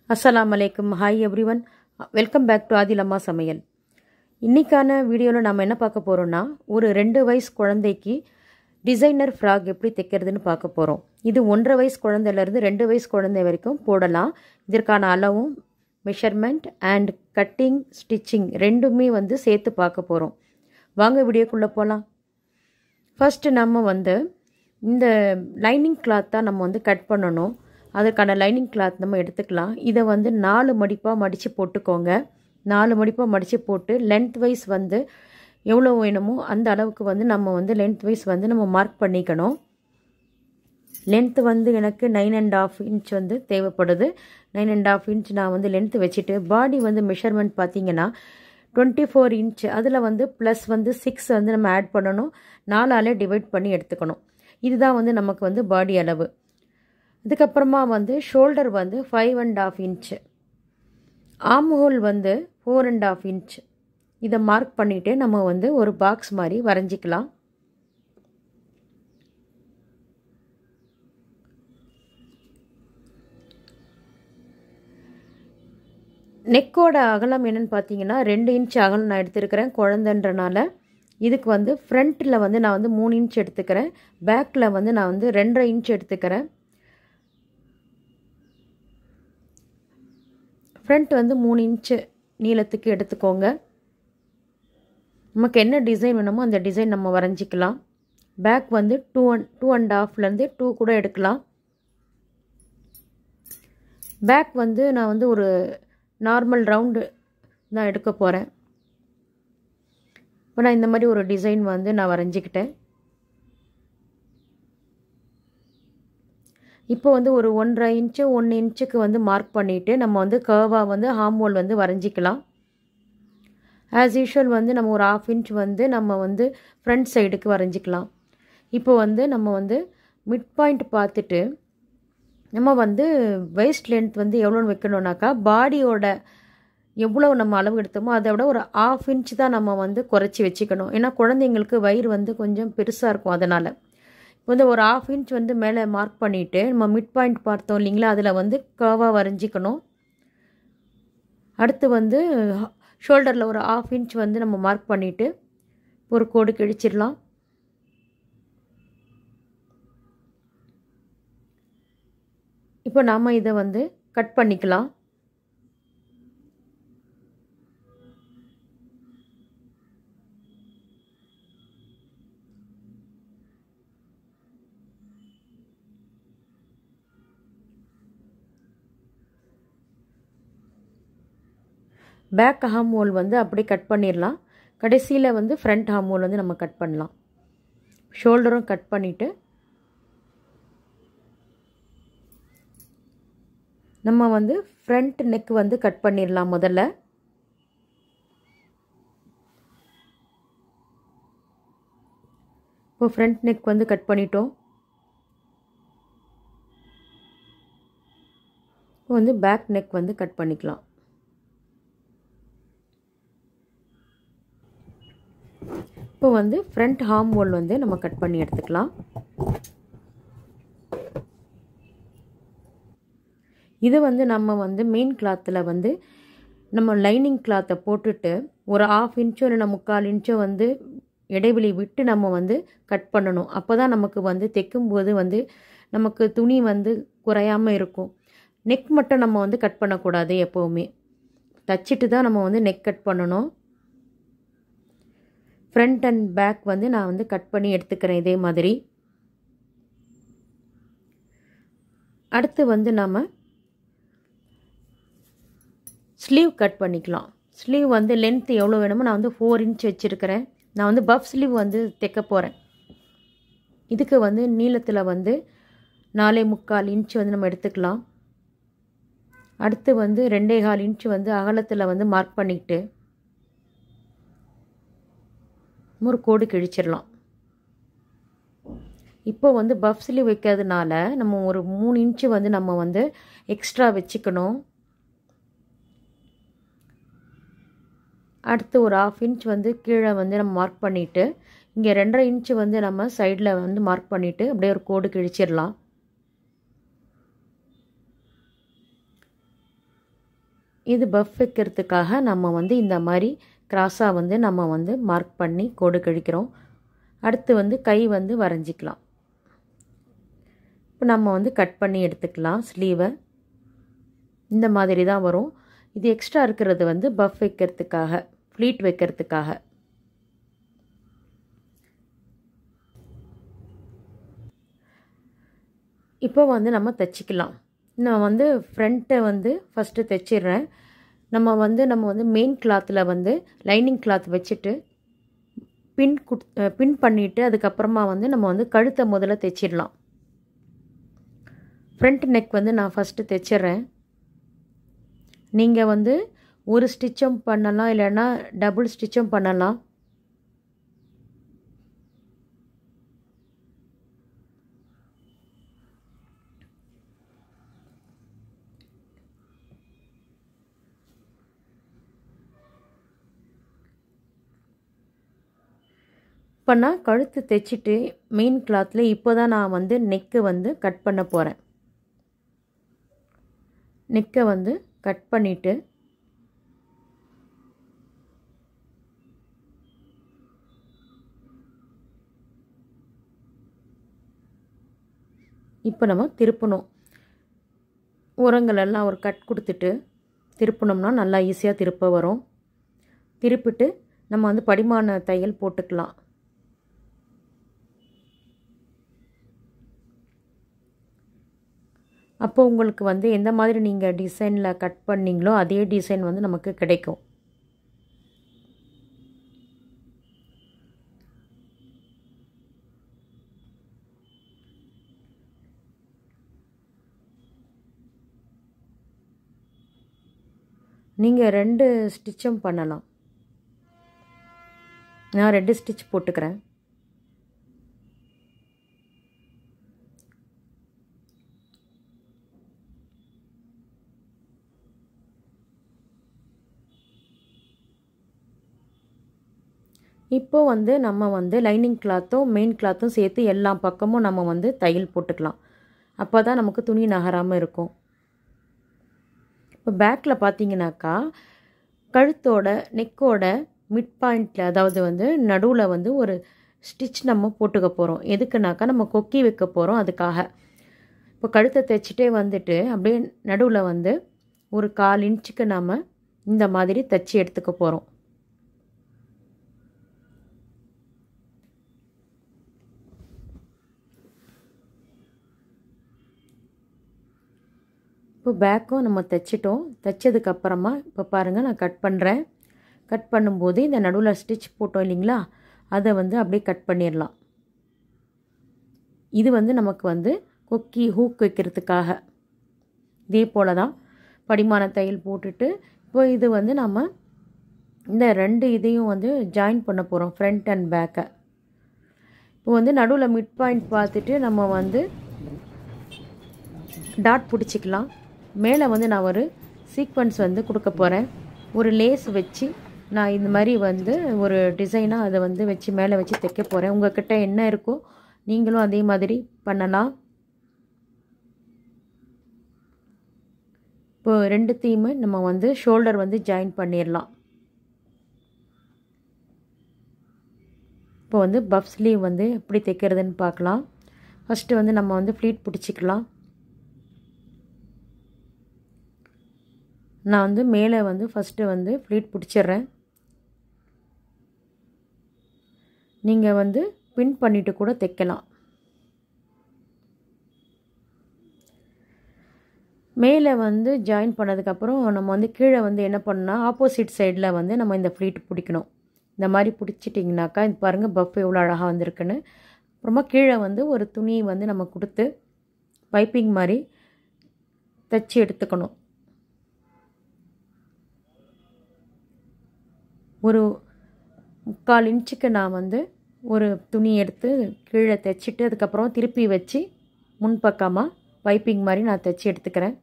அஸ்ஸலாம் அலைக்கும் hi everyone welcome back to Adhilamma சமையல் இன்றைக்கான வீடியோவில் நம்ம என்ன பார்க்க போகிறோம்னா ஒரு ரெண்டு வயசு குழந்தைக்கு டிசைனர் ஃப்ராக் எப்படி தைக்கிறதுன்னு பார்க்க போகிறோம் இது ஒன்றரை வயசு குழந்தையிலேருந்து ரெண்டு வயசு குழந்தை வரைக்கும் போடலாம் இதற்கான அளவும் மெஷர்மெண்ட் அண்ட் கட்டிங் ஸ்டிச்சிங் ரெண்டுமே வந்து சேர்த்து பார்க்க போகிறோம் வாங்க வீடியோக்குள்ளே போகலாம் ஃபஸ்ட்டு நம்ம வந்து இந்த லைனிங் கிளாத் தான் நம்ம வந்து கட் பண்ணணும் அதற்கான லைனிங் கிளாத் நம்ம எடுத்துக்கலாம் இதை வந்து நாலு மடிப்பாக மடித்து போட்டுக்கோங்க நாலு மடிப்பாக மடித்து போட்டு லென்த் வைஸ் வந்து எவ்வளோ வேணுமோ அந்த அளவுக்கு வந்து நம்ம வந்து லென்த் வைஸ் வந்து நம்ம மார்க் பண்ணிக்கணும் லென்த்து வந்து எனக்கு நைன் அண்ட் ஆஃப் இன்ச் வந்து தேவைப்படுது நைன் அண்ட் ஆஃப் இன்ச் நான் வந்து லென்த்து வச்சுட்டு பாடி வந்து மெஷர்மெண்ட் பார்த்தீங்கன்னா டுவெண்ட்டி ஃபோர் இன்ச் அதில் வந்து ப்ளஸ் வந்து சிக்ஸ் வந்து நம்ம ஆட் பண்ணணும் நாலாலே டிவைட் பண்ணி எடுத்துக்கணும் இதுதான் வந்து நமக்கு வந்து பாடி அளவு இதுக்கப்புறமா வந்து ஷோல்டர் வந்து five and half inch armhole வந்து ஃபோர் அண்ட் ஆஃப் இன்ச் இதை மார்க் பண்ணிவிட்டு நம்ம வந்து ஒரு பாக்ஸ் மாதிரி வரைஞ்சிக்கலாம் நெக்கோட அகலம் என்னென்னு பார்த்தீங்கன்னா ரெண்டு இன்ச் அகலம் நான் எடுத்துருக்கிறேன் குழந்தைன்றனால இதுக்கு வந்து ஃப்ரண்ட்டில் வந்து நான் வந்து மூணு இன்ச் எடுத்துக்கிறேன் பேக்கில் வந்து நான் வந்து ரெண்டரை இன்ச் எடுத்துக்கிறேன் ஃப்ரண்ட் வந்து மூணு இன்ச்சு நீளத்துக்கு எடுத்துக்கோங்க நமக்கு என்ன டிசைன் வேணுமோ அந்த டிசைன் நம்ம வரைஞ்சிக்கலாம் பேக் வந்து டூ அண்ட் டூ அண்ட் ஹாஃப்லேருந்து டூ கூட எடுக்கலாம் பேக் வந்து நான் வந்து ஒரு நார்மல் ரவுண்டு தான் எடுக்க போகிறேன் இப்போ நான் இந்த மாதிரி ஒரு டிசைன் வந்து நான் வரைஞ்சிக்கிட்டேன் இப்போ வந்து ஒரு ஒன்றரை இன்ச்சு ஒன்று இன்ச்சுக்கு வந்து மார்க் பண்ணிவிட்டு நம்ம வந்து கர்வாக வந்து ஹார்மோல் வந்து வரைஞ்சிக்கலாம் ஆஸ் யூஷுவல் வந்து நம்ம ஒரு ஆஃப் இன்ச் வந்து நம்ம வந்து ஃப்ரண்ட் சைடுக்கு வரைஞ்சிக்கலாம் இப்போ வந்து நம்ம வந்து மிட் பாயிண்ட் பார்த்துட்டு நம்ம வந்து வேஸ்ட் லென்த் வந்து எவ்வளோன்னு வைக்கணுன்னாக்கா பாடியோட எவ்வளோ நம்ம அளவு எடுத்தோமோ அதை விட ஒரு ஆஃப் இன்ச் தான் நம்ம வந்து குறைச்சி வச்சுக்கணும் ஏன்னா குழந்தைங்களுக்கு வயிறு வந்து கொஞ்சம் பெருசாக இருக்கும் அதனால் இப்போ வந்து ஒரு ஆஃப் இன்ச் வந்து மேலே மார்க் பண்ணிவிட்டு நம்ம மிட் பாயிண்ட் பார்த்தோம் இல்லைங்களா அதில் வந்து கர்வாக வரைஞ்சிக்கணும் அடுத்து வந்து ஷோல்டரில் ஒரு ஆஃப் இன்ச் வந்து நம்ம மார்க் பண்ணிவிட்டு ஒரு கோடு கிழிச்சிடலாம் இப்போ நாம் இதை வந்து கட் பண்ணிக்கலாம் பேக் ஹார்ம் ஹோல் வந்து அப்படியே கட் பண்ணிடலாம் கடைசியில் வந்து ஃப்ரண்ட் ஹார்ம் ஹோல் வந்து நம்ம கட் பண்ணலாம் ஷோல்டரும் கட் பண்ணிவிட்டு நம்ம வந்து ஃப்ரண்ட் நெக் வந்து கட் பண்ணிடலாம் முதல்ல இப்போ ஃப்ரண்ட் நெக் வந்து கட் பண்ணிட்டோம் இப்போ வந்து பேக் நெக் வந்து கட் பண்ணிக்கலாம் இப்போ வந்து ஃப்ரண்ட் ஹார்ம் ஹோல் வந்து நம்ம கட் பண்ணி எடுத்துக்கலாம் இது வந்து நம்ம வந்து மெயின் கிளாத்தில் வந்து நம்ம லைனிங் கிளாத்தை போட்டுட்டு ஒரு ஆஃப் இன்ச்சோ இல்லை முக்கால் இன்ச்சோ வந்து இடைவெளி விட்டு நம்ம வந்து கட் பண்ணணும் அப்போ தான் நமக்கு வந்து தைக்கும்போது வந்து நமக்கு துணி வந்து குறையாமல் இருக்கும் நெக் மட்டும் நம்ம வந்து கட் பண்ணக்கூடாது எப்போவுமே தச்சுட்டு தான் நம்ம வந்து நெக் கட் பண்ணணும் ஃப்ரண்ட் அண்ட் பேக் வந்து நான் வந்து கட் பண்ணி எடுத்துக்கிறேன் இதே மாதிரி அடுத்து வந்து நம்ம ஸ்லீவ் கட் பண்ணிக்கலாம் ஸ்லீவ் வந்து லென்த் எவ்வளோ வேணுமோ நான் வந்து ஃபோர் இன்ச் வச்சுருக்கிறேன் நான் வந்து பஃப் ஸ்லீவ் வந்து தைக்க போகிறேன் இதுக்கு வந்து நீளத்தில் வந்து நாலே முக்கால் இன்ச் வந்து நம்ம எடுத்துக்கலாம் அடுத்து வந்து ரெண்டே கால் இன்ச் வந்து அகலத்தில் வந்து மார்க் பண்ணிக்கிட்டு ஒரு கோடு கிழிச்சிடலாம் இப்போ வந்து பஃப் ஸ்லீவ் வைக்கிறதுனால நம்ம ஒரு மூணு இன்ச்சு வந்து நம்ம வந்து எக்ஸ்ட்ரா வச்சுக்கணும் அடுத்து ஒரு ஆஃப் இன்ச் வந்து கீழே வந்து நம்ம மார்க் பண்ணிவிட்டு இங்கே ரெண்டரை இன்ச்சு வந்து நம்ம சைடில் வந்து மார்க் பண்ணிவிட்டு அப்படியே ஒரு கோடு கிழிச்சிடலாம் இது பஃப் வைக்கிறதுக்காக நம்ம வந்து இந்த மாதிரி கிராஸாக வந்து நம்ம வந்து மார்க் பண்ணி கோடு கழிக்கிறோம் அடுத்து வந்து கை வந்து வரைஞ்சிக்கலாம் இப்போ நம்ம வந்து கட் பண்ணி எடுத்துக்கலாம் ஸ்லீவை இந்த மாதிரி தான் வரும் இது எக்ஸ்ட்ரா இருக்கிறது வந்து பஃப் வைக்கிறதுக்காக ஃப்ளீட் வைக்கிறதுக்காக இப்போ வந்து நம்ம தைச்சிக்கலாம் நான் வந்து ஃப்ரண்ட்டை வந்து ஃபஸ்ட்டு தைச்சிடுறேன் நம்ம வந்து நம்ம வந்து மெயின் கிளாத்தில் வந்து லைனிங் கிளாத் வச்சுட்டு பின் குட் பின் பண்ணிவிட்டு அதுக்கப்புறமா வந்து நம்ம வந்து கழுத்தை முதல்ல தைச்சிடலாம் ஃப்ரண்ட் நெக் வந்து நான் ஃபஸ்ட்டு தைச்சிட்றேன் நீங்கள் வந்து ஒரு ஸ்டிச்சும் பண்ணலாம் இல்லைன்னா டபுள் ஸ்டிச்சும் பண்ணலாம் இப்போ நான் கழுத்து தைச்சிட்டு மெயின் கிளாத்தில் இப்போ தான் நான் வந்து நெக்கு வந்து கட் பண்ண போகிறேன் நெக்கை வந்து கட் பண்ணிவிட்டு இப்போ நம்ம திருப்பணும் உரங்களெல்லாம் ஒரு கட் கொடுத்துட்டு திருப்பினோம்னா நல்லா ஈஸியாக திருப்ப வரும் திருப்பிட்டு நம்ம வந்து படிமான தையல் போட்டுக்கலாம் அப்போ உங்களுக்கு வந்து எந்த மாதிரி நீங்கள் டிசைனில் கட் பண்ணிங்களோ அதே டிசைன் வந்து நமக்கு கிடைக்கும் நீங்கள் ரெண்டு ஸ்டிச்சும் பண்ணலாம் நான் ரெண்டு ஸ்டிச் போட்டுக்கிறேன் இப்போ வந்து நம்ம வந்து லைனிங் கிளாத்தும் மெயின் கிளாத்தும் சேர்த்து எல்லா பக்கமும் நம்ம வந்து தையல் போட்டுக்கலாம் அப்போ தான் நமக்கு துணி நகராமல் இருக்கும் இப்போ பேக்கில் பார்த்தீங்கன்னாக்கா கழுத்தோட நெக்கோட மிட் பாயிண்டில் அதாவது வந்து நடுவில் வந்து ஒரு ஸ்டிச் நம்ம போட்டுக்க போகிறோம் எதுக்குனாக்கா நம்ம கொக்கி வைக்க போகிறோம் அதுக்காக இப்போ கழுத்தை தைச்சிட்டே வந்துட்டு அப்படியே நடுவில் வந்து ஒரு கால் இன்ச்சுக்கு நாம் இந்த மாதிரி தைச்சி எடுத்துக்க போகிறோம் இப்போ பேக்கும் நம்ம தைச்சிட்டோம் தைச்சதுக்கப்புறமா இப்போ பாருங்கள் நான் கட் பண்ணுறேன் கட் பண்ணும்போது இந்த நடுவில் ஸ்டிச் போட்டோம் இல்லைங்களா அதை வந்து அப்படியே கட் பண்ணிடலாம் இது வந்து நமக்கு வந்து கொக்கி ஹூக் வைக்கிறதுக்காக இதே போல் தான் படிமான தையல் போட்டுட்டு இப்போ இது வந்து நம்ம இந்த ரெண்டு இதையும் வந்து ஜாயின் பண்ண போகிறோம் ஃப்ரண்ட் அண்ட் பேக்கை இப்போ வந்து நடுவில் மிட் பாயிண்ட் பார்த்துட்டு நம்ம வந்து டாட் பிடிச்சிக்கலாம் மேலே வந்து நான் ஒரு சீக்வன்ஸ் வந்து கொடுக்க போகிறேன் ஒரு லேஸ் வச்சு நான் இந்த மாதிரி வந்து ஒரு டிசைனாக அதை வந்து வச்சு மேலே வச்சு தைக்க போகிறேன் உங்கள்கிட்ட என்ன இருக்கோ நீங்களும் அதே மாதிரி பண்ணலாம் இப்போ ரெண்டுத்தையுமே நம்ம வந்து ஷோல்டர் வந்து ஜாயின் பண்ணிடலாம் இப்போ வந்து பஃப் ஸ்லீவ் வந்து எப்படி தைக்கிறதுன்னு பார்க்கலாம் ஃபஸ்ட்டு வந்து நம்ம வந்து ஃப்ளீட் பிடிச்சிக்கலாம் நான் வந்து மேலே வந்து ஃபஸ்ட்டு வந்து ஃப்ளீட் பிடிச்சிட்றேன் நீங்கள் வந்து பின் பண்ணிவிட்டு கூட தைக்கலாம் மேலே வந்து ஜாயின் பண்ணதுக்கப்புறம் நம்ம வந்து கீழே வந்து என்ன பண்ணால் ஆப்போசிட் சைடில் வந்து நம்ம இந்த ஃப்ளீட் பிடிக்கணும் இந்த மாதிரி பிடிச்சிட்டிங்கனாக்கா இது பாருங்கள் பஃப் எவ்வளோ அழகாக வந்திருக்குன்னு அப்புறமா கீழே வந்து ஒரு துணி வந்து நம்ம கொடுத்து பைப்பிங் மாதிரி தைச்சி எடுத்துக்கணும் ஒரு முக்கால் இன்ச்சுக்கு நான் வந்து ஒரு துணி எடுத்து கீழே தைச்சிட்டு அதுக்கப்புறம் திருப்பி வச்சு முன்பக்கமாக பைப்பிங் மாதிரி நான் தைச்சி எடுத்துக்கிறேன்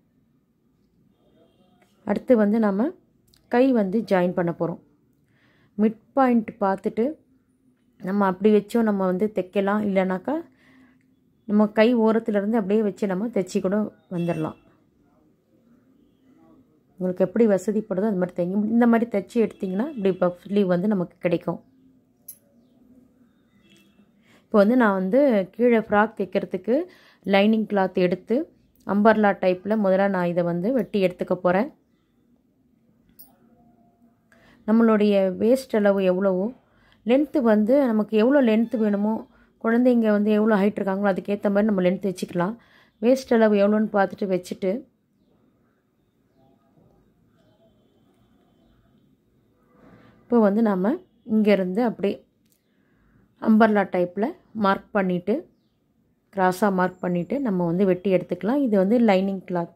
அடுத்து வந்து நம்ம கை வந்து ஜாயின் பண்ண போகிறோம் மிட் பாயிண்ட் பார்த்துட்டு நம்ம அப்படி வச்சோம் நம்ம வந்து தைக்கலாம் இல்லைனாக்கா நம்ம கை ஓரத்துலேருந்து அப்படியே வச்சு நம்ம தைச்சி கூட வந்துடலாம் உங்களுக்கு எப்படி வசதிப்படுதோ அது மாதிரி தைங்க இந்த மாதிரி தைச்சி எடுத்திங்கன்னா இப்படி பஃப் ஸ்லீவ் வந்து நமக்கு கிடைக்கும் இப்போ வந்து நான் வந்து கீழே ஃப்ராக் தைக்கிறதுக்கு லைனிங் கிளாத் எடுத்து அம்பர்லா டைப்பில் முதல்ல நான் இதை வந்து வெட்டி எடுத்துக்க போகிறேன் நம்மளுடைய வேஸ்ட் அளவு எவ்வளவோ லென்த்து வந்து நமக்கு எவ்வளோ லென்த்து வேணுமோ குழந்தைங்க வந்து எவ்வளோ ஹைட் இருக்காங்களோ அதுக்கேற்ற மாதிரி நம்ம லென்த் வச்சுக்கலாம் வேஸ்ட் அளவு எவ்வளோன்னு பார்த்துட்டு வச்சுட்டு இப்போ வந்து நம்ம இங்கேருந்து அப்படியே அம்பர்லா டைப்பில் மார்க் பண்ணிவிட்டு கிராஸாக மார்க் பண்ணிவிட்டு நம்ம வந்து வெட்டி எடுத்துக்கலாம் இது வந்து லைனிங் கிளாத்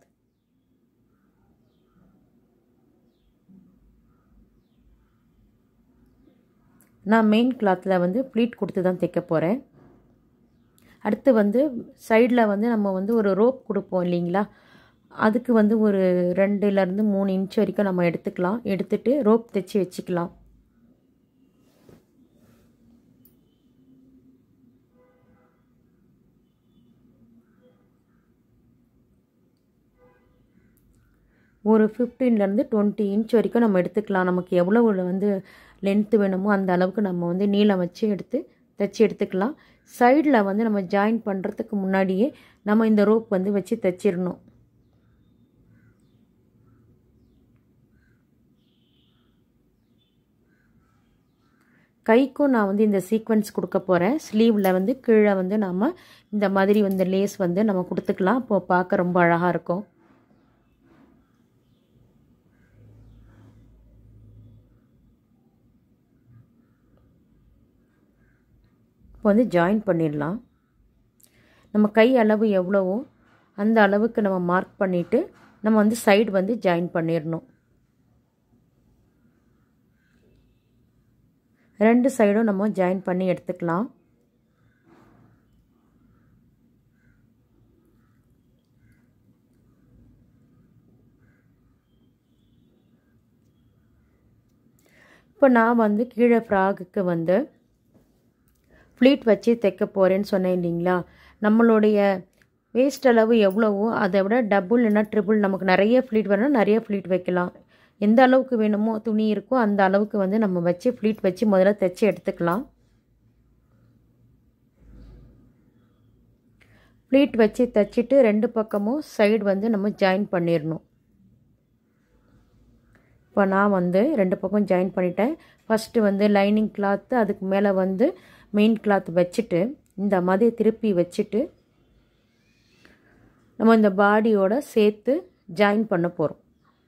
நான் மெயின் கிளாத்தில் வந்து ப்ளீட் கொடுத்து தான் தைக்க போகிறேன் அடுத்து வந்து சைடில் வந்து நம்ம வந்து ஒரு ரோப் கொடுப்போம் இல்லைங்களா அதுக்கு வந்து ஒரு ரெண்டுலேருந்து மூணு இன்ச் வரைக்கும் நம்ம எடுத்துக்கலாம் எடுத்துகிட்டு ரோப் தைச்சி வச்சுக்கலாம் ஒரு ஃபிஃப்டீன்லேருந்து டுவெண்ட்டி இன்ச் வரைக்கும் நம்ம எடுத்துக்கலாம் நமக்கு எவ்வளோ வந்து லென்த்து வேணுமோ அந்த அளவுக்கு நம்ம வந்து நீளம் வச்சு எடுத்து தைச்சி எடுத்துக்கலாம் சைடில் வந்து நம்ம ஜாயின் பண்ணுறதுக்கு முன்னாடியே நம்ம இந்த ரோப் வந்து வச்சு தைச்சிடணும் கைக்கும் நான் வந்து இந்த சீக்வன்ஸ் கொடுக்க போகிறேன் ஸ்லீவில் வந்து கீழே வந்து நம்ம இந்த மாதிரி வந்து லேஸ் வந்து நம்ம கொடுத்துக்கலாம் அப்போது பார்க்க ரொம்ப அழகாக இருக்கும் இப்போ வந்து ஜாயின் பண்ணிடலாம் நம்ம கை அளவு எவ்வளவோ அந்த அளவுக்கு நம்ம மார்க் பண்ணிவிட்டு நம்ம வந்து சைடு வந்து ஜாயின் பண்ணிடணும் ரெண்டு சைடும் நம்ம ஜாயின் பண்ணி எடுத்துக்கலாம் இப்போ நான் வந்து கீழே ஃப்ராகுக்கு வந்து ஃப்ளீட் வச்சு தைக்க போகிறேன்னு சொன்னேன் இல்லைங்களா நம்மளுடைய வேஸ்ட் அளவு எவ்வளவோ அதை விட டபுள் இல்லைனா ட்ரிபிள் நமக்கு நிறைய ஃப்ளீட் வேணும்னா நிறைய ஃப்ளீட் வைக்கலாம் எந்த அளவுக்கு வேணுமோ துணி இருக்கோ அந்த அளவுக்கு வந்து நம்ம வச்சு ஃப்ளீட் வச்சு முதல்ல தைச்சி எடுத்துக்கலாம் ஃப்ளீட் வச்சு தைச்சிட்டு ரெண்டு பக்கமும் சைடு வந்து நம்ம ஜாயின் பண்ணிடணும் இப்போ நான் வந்து ரெண்டு பக்கம் ஜாயின் பண்ணிட்டேன் ஃபஸ்ட்டு வந்து லைனிங் கிளாத்து அதுக்கு மேலே வந்து மெயின் கிளாத் வச்சுட்டு இந்த மாதிரி திருப்பி வச்சுட்டு நம்ம இந்த பாடியோட சேர்த்து ஜாயின் பண்ண போகிறோம்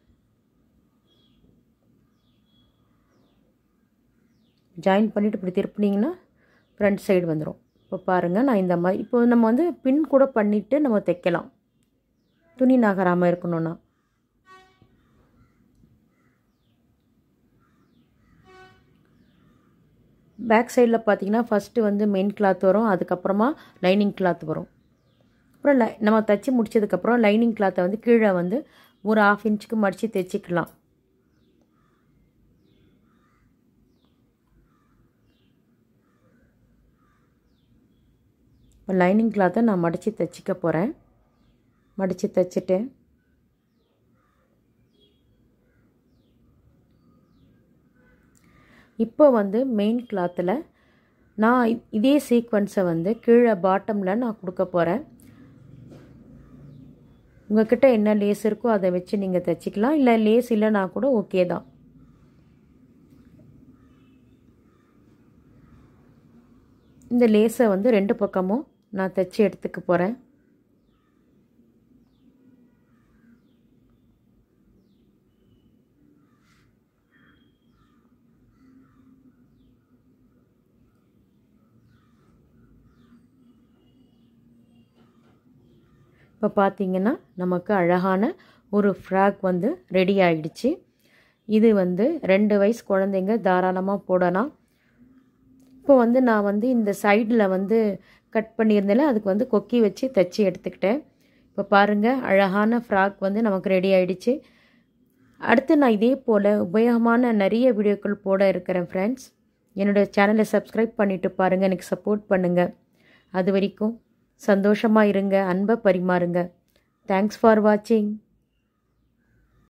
ஜாயின் பண்ணிவிட்டு இப்படி திருப்பினீங்கன்னா ஃப்ரண்ட் சைடு வந்துடும் இப்போ பாருங்கள் நான் இந்த மாதிரி இப்போ நம்ம வந்து பின் கூட பண்ணிவிட்டு நம்ம தைக்கலாம் துணி நகராமல் இருக்கணும்னா பேக் சைடில் பார்த்தீங்கன்னா ஃபஸ்ட்டு வந்து மெயின் கிளாத் வரும் அதுக்கப்புறமா லைனிங் கிளாத் வரும் அப்புறம் லை நம்ம தைச்சி முடிச்சதுக்கப்புறம் லைனிங் கிளாத்தை வந்து கீழே வந்து ஒரு ஆஃப் இன்ச்சுக்கு மடித்து தைச்சிக்கலாம் இப்போ லைனிங் கிளாத்தை நான் மடித்து தைச்சிக்க போகிறேன் மடித்து தைச்சிட்டு இப்போ வந்து மெயின் கிளாத்தில் நான் இதே சீக்வன்ஸை வந்து கீழே பாட்டமில் நான் கொடுக்க போகிறேன் உங்கள்கிட்ட என்ன லேஸ் இருக்கோ அதை வச்சு நீங்கள் தைச்சிக்கலாம் இல்லை லேஸ் இல்லைனா கூட ஓகே தான் இந்த லேஸை வந்து ரெண்டு பக்கமும் நான் தைச்சி எடுத்துக்க போகிறேன் இப்போ பார்த்தீங்கன்னா நமக்கு அழகான ஒரு ஃப்ராக் வந்து ரெடி ஆயிடுச்சு இது வந்து ரெண்டு வயசு குழந்தைங்க தாராளமாக போடலாம் இப்போ வந்து நான் வந்து இந்த சைடில் வந்து கட் பண்ணியிருந்தேன்ல அதுக்கு வந்து கொக்கி வச்சு தைச்சி எடுத்துக்கிட்டேன் இப்போ பாருங்கள் அழகான ஃப்ராக் வந்து நமக்கு ரெடி ஆயிடுச்சு அடுத்து நான் இதே போல் உபயோகமான நிறைய வீடியோக்கள் போட இருக்கிறேன் ஃப்ரெண்ட்ஸ் என்னோடய சேனலை சப்ஸ்கிரைப் பண்ணிவிட்டு பாருங்கள் எனக்கு சப்போர்ட் பண்ணுங்கள் அது வரைக்கும் சந்தோஷமாக இருங்க அன்பை பரிமாறுங்க தேங்க்ஸ் ஃபார் வாட்சிங்